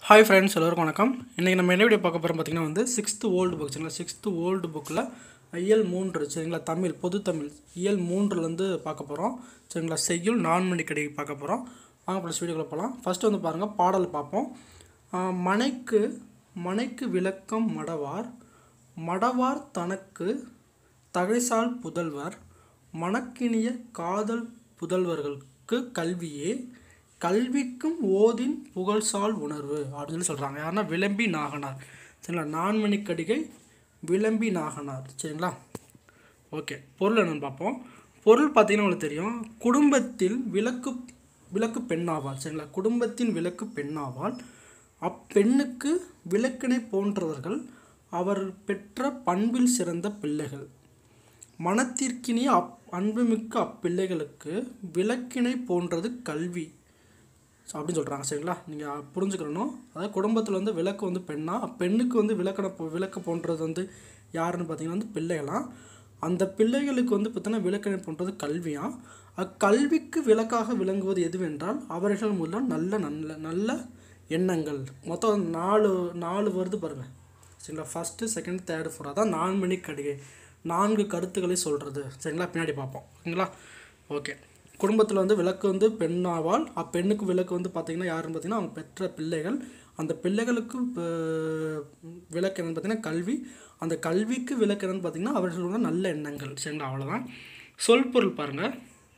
Hi friends எல்லோருக்கும் வணக்கம் இன்றைக்கி நம்ம என்ன வீடியோ பார்க்க போகிறோம் பார்த்தீங்கன்னா வந்து சிக்ஸ்த்து ஓல்டு புக் சரிங்களா சிக்ஸ்த்து ஓல்டு புக்கில் இயல் மூன்று சரிங்களா தமிழ் பொது தமிழ் இயல் மூன்றுலேருந்து பார்க்க போகிறோம் சரிங்களா செய்யுள் நான்மணி கடை பார்க்க போகிறோம் வாங்க ப்ளஸ் வீடியோக்குள்ள போகலாம் ஃபஸ்ட்டு வந்து பாருங்கள் பாடல் பார்ப்போம் ஆஹ், மனைக்கு மனைக்கு விளக்கம் மடவார் மடவார் தனக்கு தகைசால் புதல்வர் மணக்கினிய காதல் புதல்வர்களுக்கு கல்வியே கல்விக்கும் ஓதின் புகழ்சால் உணர்வு அப்படின்னு சொல்லி சொல்கிறாங்க யாருன்னா விளம்பி நாகனார் சரிங்களா நான்மணி கடிகை விளம்பி நாகனார் சரிங்களா ஓகே பொருள் என்னன்னு பார்ப்போம் பொருள் பார்த்தீங்கன்னா உங்களுக்கு தெரியும் குடும்பத்தில் விளக்கு விளக்கு பெண்ணாவாள் சரிங்களா குடும்பத்தின் விளக்கு பெண்ணாவாள் அப்பெண்ணுக்கு விளக்கினை போன்றவர்கள் அவர் பெற்ற பண்பில் சிறந்த பிள்ளைகள் மனத்திற்கினிய அப் அன்புமிக்க அப்பிள்ளைகளுக்கு விளக்கினை போன்றது கல்வி அப்படின்னு சொல்கிறாங்க சரிங்களா நீங்கள் புரிஞ்சுக்கிறணும் அதாவது குடும்பத்தில் வந்து விளக்கு வந்து பெண்ணா பெண்ணுக்கு வந்து விளக்கண போ- விளக்கு போன்றது வந்து யாருன்னு பார்த்தீங்கன்னா வந்து பிள்ளைகளாம் அந்த பிள்ளைகளுக்கு வந்து பார்த்தீங்கன்னா விளக்கினை போன்றது கல்வியாம் அக்கல்விக்கு விளக்காக விளங்குவது எதுவென்றால் அவர்கள் மூலம் நல்ல நல்ல நல்ல எண்ணங்கள் மொத்தம் நாலு நாலு வருது பாருங்கள் சரிங்களா ஃபஸ்ட்டு செகண்ட் தேர்டு ஃபோர் அதான் நான்மணி கடிகை நான்கு கருத்துக்களை சொல்கிறது சரிங்களா பின்னாடி பார்ப்போம் ஓகேங்களா ஓகே குடும்பத்தில் வந்து விளக்கு வந்து பெண்ணாவால் அப்பெண்ணுக்கு விளக்கு வந்து பார்த்திங்கன்னா யாருன்னு பார்த்தீங்கன்னா அவங்க பெற்ற பிள்ளைகள் அந்த பிள்ளைகளுக்கு அஹ், விளக்கு என்னன்னு பார்த்தீங்கன்னா கல்வி அந்த கல்விக்கு விளக்கு என்னன்னு பார்த்தீங்கன்னா அவர்களோட நல்ல எண்ணங்கள் சரிங்களா அவ்வளோதான் சொல் பொருள் பாருங்கள்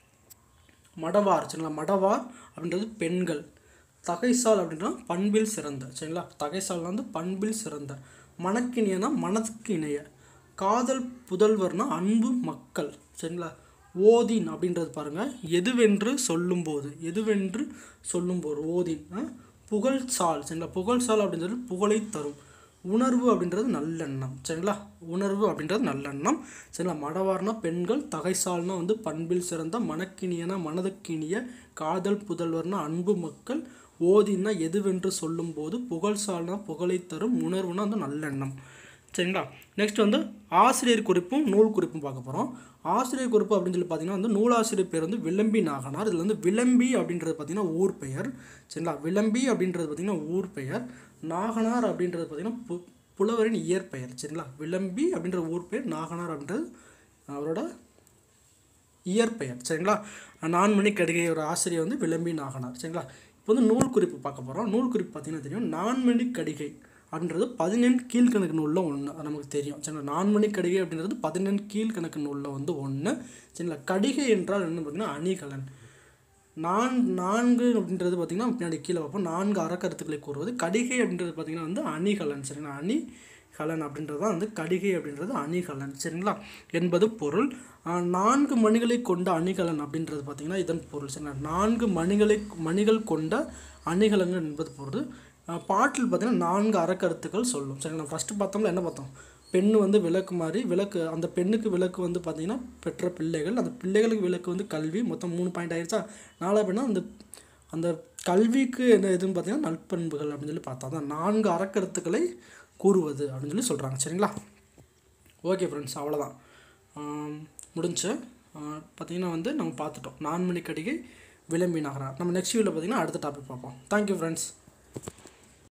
மடவார் சரிங்களா மடவார் அப்படின்றது பெண்கள் தகைசால் அப்படின்னா பண்பில் சிறந்த சரிங்களா தகைசால் வந்து பண்பில் சிறந்த மனக்கினியனா மனதுக்கு இணைய காதல் புதல்வர்னா அன்பு மக்கள் சரிங்களா ஓதின் அப்படின்றது பாருங்க எதுவென்று சொல்லும்போது எதுவென்று சொல்லும்போது ஓதின் ஆ? புகழ்சால் சரிங்களா புகழ்சால் அப்படின்றது புகழை தரும் உணர்வு அப்படின்றது நல்லெண்ணம் சரிங்களா உணர்வு அப்படின்றது நல்லெண்ணம் சரிங்களா மடவார்னா பெண்கள் தகைசால்னா வந்து பண்பில் சிறந்த மனக்கினியனா மனதுக்கினிய காதல் புதல்வர்னா அன்பு மக்கள் ஓதினா எதுவென்று சொல்லும்போது புகழ்சால்னா புகழை தரும் உணர்வுனா வந்து நல்லெண்ணம் சரிங்களா நெக்ஸ்ட் வந்து ஆசிரியர் குறிப்பும் நூல் குறிப்பும் பார்க்க போகிறோம் ஆசிரியர் குறிப்பு அப்படின்னு சொல்லி பார்த்தீங்கன்னா வந்து நூலாசிரியர் பேர் வந்து விளம்பி நாகனார் இதில் வந்து விளம்பி அப்படின்றது பார்த்தீங்கன்னா ஊர் பெயர் சரிங்களா விளம்பி அப்படின்றது பார்த்தீங்கன்னா ஊர் பெயர் நாகனார் அப்படின்றது பார்த்தீங்கன்னா பு புலவரின் இயற்பெயர் சரிங்களா விளம்பி அப்படின்ற ஊர் பெயர் நாகனார் அப்படின்றது அவரோட இயற்பெயர் சரிங்களா நான்மணி கடிகையோட ஆசிரியர் வந்து விளம்பி நாகனார் சரிங்களா இப்போ வந்து நூல் குறிப்பு பார்க்க போகிறோம் நூல் குறிப்பு பார்த்தீங்கன்னா தெரியும் நான்மணி கடிகை அப்படின்றது பதினெண் கீழ்கணக்கு நூலில் ஒன்று அது நமக்கு தெரியும் சரிங்களா நான்மணி கடிகை அப்படின்றது பதினெண் கீழ்கணக்கு நூலில் வந்து ஒன்று சரிங்களா கடிகை என்றால் என்ன பார்த்தீங்கன்னா அணிகலன் நான் நான்கு அப்படின்றது பார்த்திங்கன்னா பின்னாடி கீழே பார்ப்போம் நான்கு அறக்கருத்துக்களை கூறுவது கடிகை அப்படின்றது பார்த்திங்கன்னா வந்து அணிகலன் சரிங்களா அணிகலன் அப்படின்றது தான் வந்து கடிகை அப்படின்றது அணிகலன் சரிங்களா என்பது பொருள் ஆஹ், நான்கு மணிகளை கொண்ட அணிகலன் அப்படின்றது பார்த்திங்கன்னா இதன் பொருள் சரிங்களா நான்கு மணிகளை மணிகள் கொண்ட அணிகலன்கள் என்பது பொருள் ஆஹ், பாட்டில் பார்த்திங்கன்னா நான்கு அறக்கருத்துக்கள் சொல்லும் சரிங்களா ஃபஸ்ட்டு பார்த்தோம்ல என்ன பார்த்தோம் பெண்ணு வந்து விளக்கு மாதிரி விளக்கு அந்த பெண்ணுக்கு விளக்கு வந்து பார்த்திங்கன்னா பெற்ற பிள்ளைகள் அந்த பிள்ளைகளுக்கு விளக்கு வந்து கல்வி மொத்தம் மூணு பாயிண்ட் ஆயிடுச்சா நாலாவது பெண்ணா அந்த அந்த கல்விக்கு என்ன எதுன்னு பார்த்தீங்கன்னா நற்பண்புகள் அப்படின்னு சொல்லி பார்த்தா தான் நான்கு அறக்கருத்துக்களை கூறுவது அப்படின்னு சொல்லி சொல்கிறாங்க சரிங்களா ஓகே ஃப்ரெண்ட்ஸ் அவ்வளோதான் ஆம், முடிஞ்சு பார்த்தீங்கன்னா வந்து நம்ம பார்த்துட்டோம் நான்மணி கடிகை விளம்பி நகரா நம்ம நெக்ஸ்ட் வீடியோவில் பார்த்தீங்கன்னா அடுத்த டாபிக் பார்ப்போம் தேங்க்யூ ஃப்ரெண்ட்ஸ்